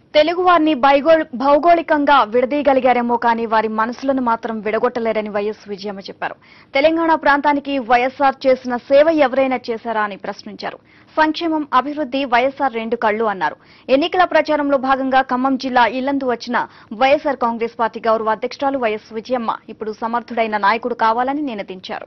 తెలుగు వారిని భైగో- భౌగోళికంగా విడదీయగలిగారేమో కానీ వారి మనసులను మాత్రం విడగొట్టలేరని వైఎస్ విజయమ్మ చెప్పారు తెలంగాణ ప్రాంతానికి వైఎస్ఆర్ చేసిన సేవ ఎవరైనా చేశారా అని ప్రశ్నించారు సంక్షేమం అభివృద్ధి వైఎస్ఆర్ రెండు కళ్లు అన్నారు ఎన్నికల ప్రచారంలో భాగంగా ఖమ్మం జిల్లా ఇల్లందు వచ్చిన వైఎస్ఆర్ కాంగ్రెస్ పార్టీ గౌరవ అధ్యక్షురాలు వైఎస్ విజయమ్మ ఇప్పుడు సమర్థుడైన నాయకుడు కావాలని నినదించారు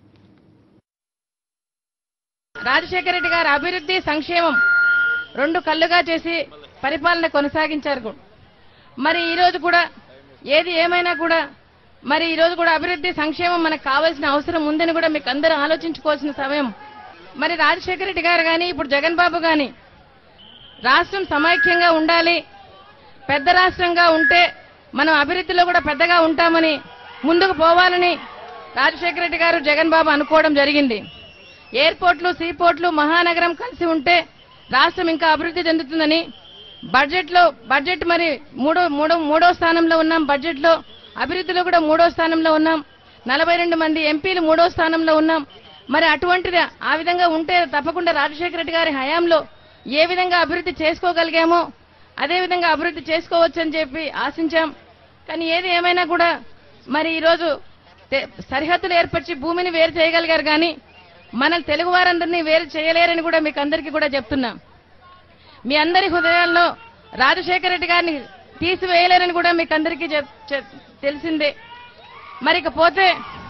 రాజశేఖర రెడ్డి గారు అభివృద్ధి సంక్షేమం రెండు కళ్ళుగా చేసి పరిపాలన కొనసాగించారు మరి ఈ రోజు కూడా ఏది ఏమైనా కూడా మరి ఈ రోజు కూడా అభివృద్ధి సంక్షేమం మనకు కావాల్సిన అవసరం ఉందని కూడా మీకు అందరూ ఆలోచించుకోవాల్సిన సమయం మరి రాజశేఖర రెడ్డి గారు కానీ ఇప్పుడు జగన్ బాబు కానీ రాష్ట్రం సమైక్యంగా ఉండాలి పెద్ద రాష్ట్రంగా ఉంటే మనం అభివృద్ధిలో కూడా పెద్దగా ఉంటామని ముందుకు పోవాలని రాజశేఖర రెడ్డి గారు జగన్ బాబు అనుకోవడం జరిగింది ఎయిర్పోర్ట్లు సీపోర్ట్లు మహానగరం కలిసి ఉంటే రాష్ట్రం ఇంకా అభివృద్ధి చెందుతుందని బడ్జెట్ లో బడ్జెట్ మరి మూడో మూడో మూడో స్థానంలో ఉన్నాం బడ్జెట్ లో అభివృద్ధిలో కూడా మూడో స్థానంలో ఉన్నాం నలభై రెండు మంది ఎంపీలు మూడో స్థానంలో ఉన్నాం మరి అటువంటిది ఆ విధంగా ఉంటే తప్పకుండా రాజశేఖర రెడ్డి గారి హయాంలో ఏ విధంగా అభివృద్ధి చేసుకోగలిగామో అదే విధంగా అభివృద్ధి చేసుకోవచ్చని చెప్పి ఆశించాం కానీ ఏది ఏమైనా కూడా మరి ఈరోజు తె- సరిహద్దులు ఏర్పరిచి భూమిని వేరు చేయగలిగారు కానీ మన తెలుగు వారందరినీ వేరు చేయలేరని కూడా మీకు అందరికీ కూడా చెప్తున్నాం మీ అందరి హృదయాల్లో రాజశేఖర రెడ్డి గారిని తీసివేయలేరని కూడా మీకు అందరికీ చెప్- చెప్- తెలిసిందే మరి ఇకపోతే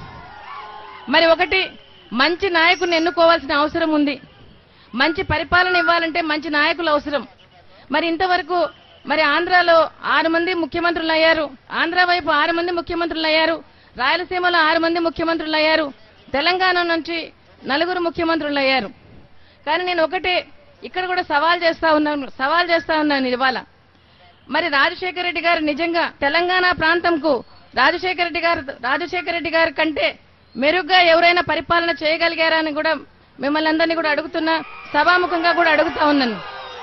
మరి ఒకటి మంచి నాయకుడిని ఎన్నుకోవాల్సిన అవసరం ఉంది మంచి పరిపాలన ఇవ్వాలంటే మంచి నాయకులు అవసరం మరి ఇంతవరకు మరి ఆంధ్రాలో ఆరు మంది ముఖ్యమంత్రులు అయ్యారు ఆంధ్ర వైపు ఆరు మంది ముఖ్యమంత్రులు అయ్యారు రాయలసీమలో ఆరు మంది ముఖ్యమంత్రులు అయ్యారు తెలంగాణ నుంచి నలుగురు ముఖ్యమంత్రులు అయ్యారు కానీ నేను ఒకటే ఇక్కడ కూడా సవాల్ చేస్తా ఉన్నాను సవాల్ చేస్తా ఉన్నాను ఇవాళ మరి రాజశేఖర రెడ్డి గారు నిజంగా తెలంగాణ ప్రాంతంకు రాజశేఖర రెడ్డి గారు రాజశేఖర రెడ్డి గారి కంటే మెరుగ్గా ఎవరైనా పరిపాలన చేయగలిగారా అని కూడా మిమ్మల్ని అందరినీ కూడా అడుగుతున్నా సభాముఖంగా కూడా అడుగుతా ఉన్నాను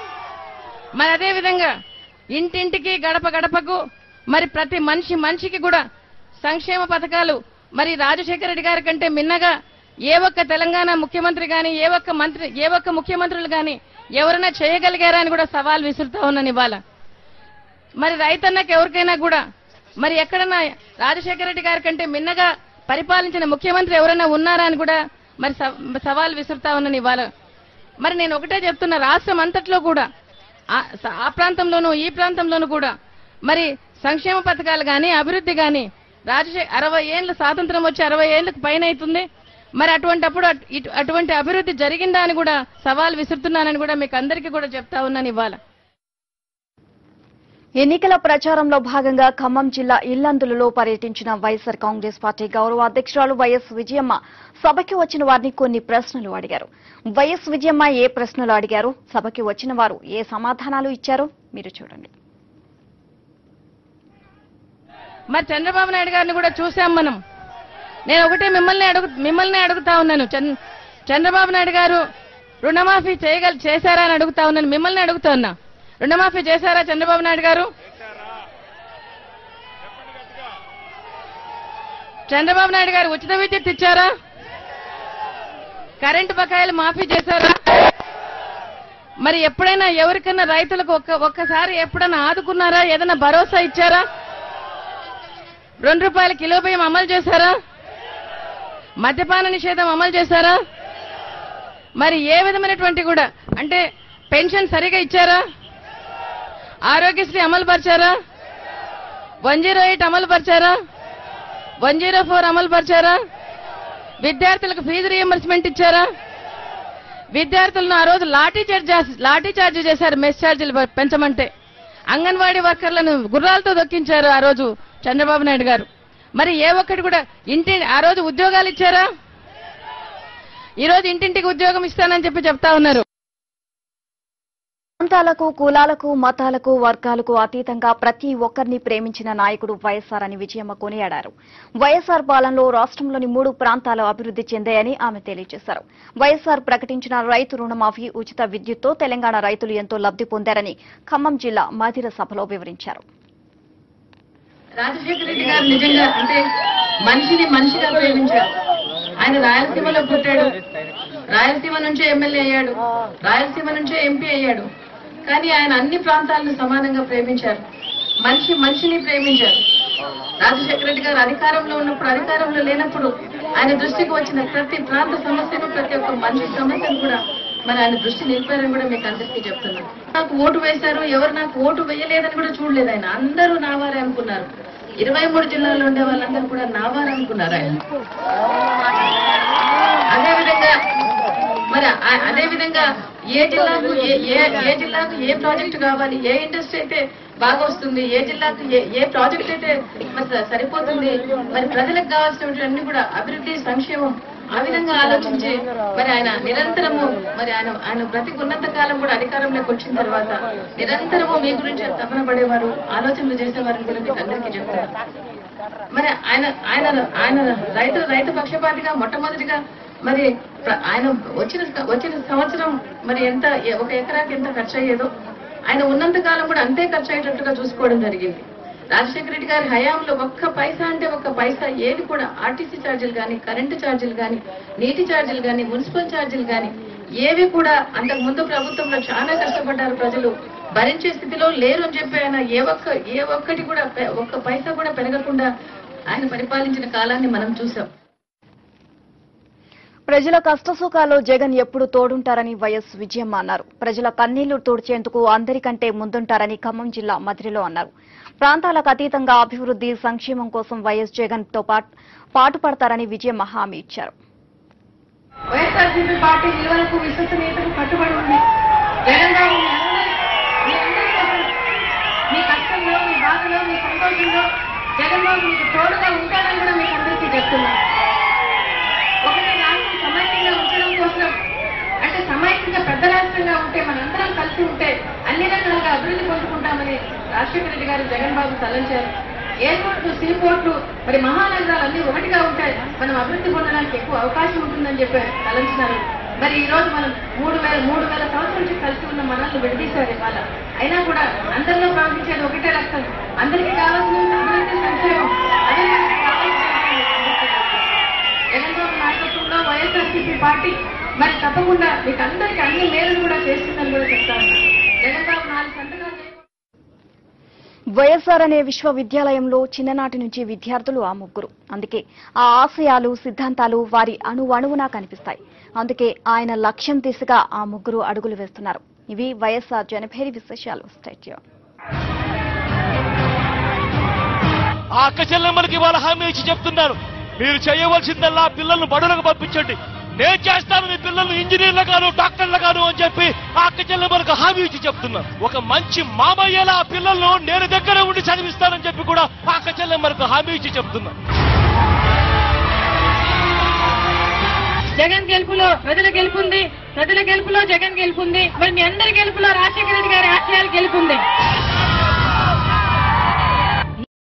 మరి అదే విధంగా ఇంటింటికి గడప గడపకు మరి ప్రతి మనిషి మనిషికి కూడా సంక్షేమ పథకాలు మరి రాజశేఖర రెడ్డి గారి కంటే మిన్నగా ఏ ఒక్క తెలంగాణ ముఖ్యమంత్రి గాని ఏ ఒక్క మంత్రి ఏ ఒక్క ముఖ్యమంత్రులు గాని ఎవరైనా చేయగలిగారా అని కూడా సవాల్ విసురుతా ఉన్నాను ఇవాళ మరి రైతన్నకి ఎవరికైనా కూడా మరి ఎక్కడన్నా రాజశేఖర రెడ్డి గారి కంటే మిన్నగా పరిపాలించిన ముఖ్యమంత్రి ఎవరైనా ఉన్నారా అని కూడా మరి స- సవాల్ విసురుతా ఉన్నాను ఇవాళ మరి నేను ఒకటే చెప్తున్నా రాష్ట్రం అంతట్లో కూడా ఆ- స- ఆ ప్రాంతంలోనూ ఈ ప్రాంతంలోనూ కూడా మరి సంక్షేమ పథకాలు గాని అభివృద్ధి గాని రాజశేఖర అరవై ఏళ్ళు స్వాతంత్రం వచ్చి అరవై ఏళ్ళకు పైన అవుతుంది మరి అటువంటప్పుడు అటు- ఇటు- అటువంటి అభివృద్ధి జరిగిందా అని కూడా సవాల్ విసురుతున్నానని కూడా మీకు అందరికీ కూడా చెప్తా ఉన్నాను ఇవాళ ఎన్నికల ప్రచారంలో భాగంగా ఖమ్మం జిల్లా ఇల్లందులలో పర్యటించిన వైఎస్ఆర్ కాంగ్రెస్ పార్టీ గౌరవ అధ్యక్షురాలు వైఎస్ విజయమ్మ సభకి వచ్చిన వారిని కొన్ని ప్రశ్నలు అడిగారు వైఎస్ విజయమ్మ ఏ ప్రశ్నలు అడిగారు సభకి వచ్చిన వారు ఏ సమాధానాలు ఇచ్చారో మీరు చూడండి మరి చంద్రబాబు నాయుడు గారిని కూడా చూసాం మనం నేను ఒకటే మిమ్మల్ని అడుగు మిమ్మల్ని అడుగుతా ఉన్నాను చంద్ర- చంద్రబాబు నాయుడు గారు రుణమాఫీ చేయగల చేశారా అని అడుగుతా ఉన్నాను మిమ్మల్ని అడుగుతా ఉన్నా రుణమాఫీ చేశారా చంద్రబాబు నాయుడు గారు చంద్రబాబు నాయుడు గారు ఉచిత విద్యుత్ ఇచ్చారా కరెంటు బకాయిలు మాఫీ చేశారా మరి ఎప్పుడైనా ఎవరికైనా రైతులకు ఒక్క ఒక్కసారి ఎప్పుడైనా ఆదుకున్నారా ఏదైనా భరోసా ఇచ్చారా రెండు రూపాయల కిలో బియ్యం అమలు చేశారా మద్యపాన నిషేధం అమలు చేశారా మరి ఏ విధమైనటువంటి కూడా అంటే పెన్షన్ సరిగా ఇచ్చారా ఆరోగ్యశ్రీ అమలు పరిచారా వన్ జీరో ఎయిట్ అమలు పరిచారా వన్ జీరో ఫోర్ అమలు పరిచారా విద్యార్థులకు ఫీజు రియంబర్స్మెంట్ ఇచ్చారా విద్యార్థులను ఆ రోజు లాఠీ చార్జ్ లాఠీ చార్జ్ చేశారు మెస్ ఛార్జీలు పెంచమంటే అంగన్వాడీ వర్కర్లను గుర్రాలతో దొక్కించారు ఆ రోజు చంద్రబాబు నాయుడు గారు మరి ఏ ఒక్కటి కూడా ఇంటి ఆ రోజు ఉద్యోగాలు ఇచ్చారా ఈ రోజు ఇంటింటికి ఉద్యోగం ఇస్తానని చెప్పి చెప్తా ఉన్నారు ప్రాంతాలకు కులాలకు మతాలకు వర్గాలకు అతీతంగా ప్రతి ఒక్కరిని ప్రేమించిన నాయకుడు వైఎస్ఆర్ అని విజయమ్మ కొనియాడారు వైఎస్ఆర్ పాలనలో రాష్ట్రంలోని మూడు ప్రాంతాలు అభివృద్ధి చెందాయని ఆమె తెలియజేశారు వైఎస్ఆర్ ప్రకటించిన రైతు రుణమాఫీ ఉచిత విద్యుత్తో తెలంగాణ రైతులు ఎంతో లబ్ధి పొందారని ఖమ్మం జిల్లా మధిర సభలో వివరించారు రాజశేఖర రెడ్డి గారు నిజంగా అంటే మనిషిని మనిషిగా ప్రేమించారు ఆయన రాయలసీమలో పుట్టాడు రాయలసీమ నుంచే ఎమ్మెల్యే అయ్యాడు రాయలసీమ నుంచే ఎంపీ అయ్యాడు కానీ ఆయన అన్ని ప్రాంతాలను సమానంగా ప్రేమించారు మనిషి మనిషిని ప్రేమించారు రాజశేఖర రెడ్డి గారు అధికారంలో ఉన్నప్పుడు అధికారంలో లేనప్పుడు ఆయన దృష్టికి వచ్చిన ప్రతి ప్రాంత సమస్యను ప్రతి ఒక్క మనిషి సమస్యను కూడా మరి ఆయన దృష్టి నిలిపారని కూడా మీకు అందరికీ చెప్తున్నాను నాకు ఓటు వేశారు ఎవరు నాకు ఓటు వేయలేదని కూడా చూడలేదు ఆయన అందరూ నావారే అనుకున్నారు ఇరవై మూడు జిల్లాల్లో ఉండే వాళ్ళందరూ కూడా నావారే అనుకున్నారు ఆయన అదే విధంగా మరి ఆ- అదే విధంగా ఏ జిల్లాకు ఏ ఏ- ఏ జిల్లాకు ఏ ప్రాజెక్ట్ కావాలి ఏ ఇండస్ట్రీ అయితే బాగా వస్తుంది ఏ జిల్లాకు ఏ ఏ ప్రాజెక్ట్ అయితే మరి స- సరిపోతుంది మరి ప్రజలకు కావాల్సినటువంటి కూడా అభివృద్ధి సంక్షేమం ఆ విధంగా ఆలోచించి మరి ఆయన నిరంతరము మరి ఆయన ఆయన బ్రతికున్నంత కాలం కూడా అధికారంలోకి వచ్చిన తర్వాత నిరంతరము మీ గురించి తపన పడేవారు ఆలోచనలు చేసేవారని కూడా మీకు అందరికీ చెప్తారు మరి ఆయన ఆయన ఆయన రైతు రైతు పక్షపాతిగా మొట్టమొదటిగా మరి ప్ర- ఆయన వచ్చిన వచ్చిన సంవత్సరం మరి ఎంత ఒక ఎకరాకి ఎంత ఖర్చు అయ్యేదో ఆయన ఉన్నంత కాలం కూడా అంతే ఖర్చు అయ్యేటట్టుగా చూసుకోవడం జరిగింది రాజశేఖర రెడ్డి గారి హయాంలో ఒక్క పైసా అంటే ఒక్క పైసా ఏది కూడా ఆర్టీసీ ఛార్జీలు కానీ కరెంటు ఛార్జీలు కానీ నీటి ఛార్జీలు కానీ మున్సిపల్ ఛార్జీలు కానీ ఏవి కూడా అంతకు ముందు ప్రభుత్వంలో చాలా కష్టపడ్డారు ప్రజలు భరించే స్థితిలో లేరు అని చెప్పి ఆయన ఏ ఒక్క ఏ ఒక్కటి కూడా పె- ఒక్క పైసా కూడా పెరగకుండా ఆయన పరిపాలించిన కాలాన్ని మనం చూసాం ప్రజల కష్టసుఖాల్లో జగన్ ఎప్పుడు తోడుంటారని వైఎస్ విజయమ్మ అన్నారు ప్రజల కన్నీళ్లు తుడిచేందుకు అందరికంటే ముందుంటారని ఖమ్మం జిల్లా మధిరిలో అన్నారు ప్రాంతాలకు అతీతంగా అభివృద్ధి సంక్షేమం కోసం వైఎస్ జగన్ తో పాటు పాటుపడతారని విజయమ్మ హామీ ఇచ్చారు వైఎస్ఆర్సీపీ పార్టీ విలువలకు విశ్వసనీయతకు కట్టుబడి ఉంది జగన్ బాబు మీ అందరి- మీ అందరి కోసం మీ కష్టంలో మీ బాధలో మీ సంతోషంలో జగన్ బాబు మీకు తోడుగా ఉంటాడని కూడా మీకు అందరికీ చెప్తున్నా ఒకటి రాష్ట్రం సమైక్యంగా ఉంచడం కోసం అంటే సమైక్యంగా పెద్ద రాష్ట్రంగా ఉంటే మనందరం కలిసి ఉంటే అన్ని రకాలుగా అభివృద్ధి పొందుకుంటామని రాజశేఖర రెడ్డి గారు జగన్ బాబు తలంచారు ఎయిర్పోర్ట్లు సీపోర్ట్లు మరి మహానగరాలు అన్ని ఒకటిగా ఉంటాయి మనం అభివృద్ధి పొందడానికి ఎక్కువ అవకాశం ఉంటుందని చెప్పి తలంచినారు మరి ఈ రోజు మనం మూడు వేల మూడు వేల సంవత్సరాల నుంచి కలిసి ఉన్న మనల్ని విడదీశారు ఇవాళ అయినా కూడా అందరిలో ప్రవహించేది ఒకటే రక్తం అందరికీ కావాల్సిన అభివృద్ధి సంక్షేమం అదే మనకి కావాల్సిన జగన్మోహన్ నాయకత్వంలో వైఎస్ఆర్సీపీ పార్టీ మరి తప్పకుండా మీకు అందరికీ అన్ని మేలు కూడా చేస్తుందని కూడా చెప్తా ఉన్నా జగన్బాబు నాలుగు సంతకాలు చేయకుండా వైఎస్ఆర్ అనే విశ్వవిద్యాలయంలో చిన్ననాటి నుంచి విద్యార్థులు ఆ ముగ్గురు అందుకే ఆ ఆశయాలు సిద్ధాంతాలు వారి అణువణువునా కనిపిస్తాయి అందుకే ఆయన లక్ష్యం దిశగా ఆ ముగ్గురు అడుగులు వేస్తున్నారు ఇవి వైఎస్ఆర్ జనభేరి విశేషాలు స్టేట్యూన్ ఆ అక్క చెల్లెమ్మలకి వాళ్ళ హామీ ఇచ్చి చెప్తున్నారు మీరు చేయవలసిందల్లా పిల్లల్ని బడులకు పంపించండి నేను చేస్తాను మీ పిల్లలు ఇంజనీర్లుగాను డాక్టర్లుగాను అని చెప్పి ఆ అక్క చెల్లెమ్మలకు హామీ ఇచ్చి చెప్తున్నారు ఒక మంచి మామయ్యలా ఆ పిల్లలను నేను దగ్గర ఉండి చదివిస్తానని చెప్పి కూడా ఆ అక్క చెల్లెమ్మలకు హామీ ఇచ్చి చెప్తున్నా జగన్ గెలుపులో ప్రజల గెలుపుంది ప్రజల గెలుపులో జగన్ గెలుపుంది మరి మీ అందరి గెలుపులో రాజశేఖర రెడ్డి గారి ఆశయాలు గెలుపుంది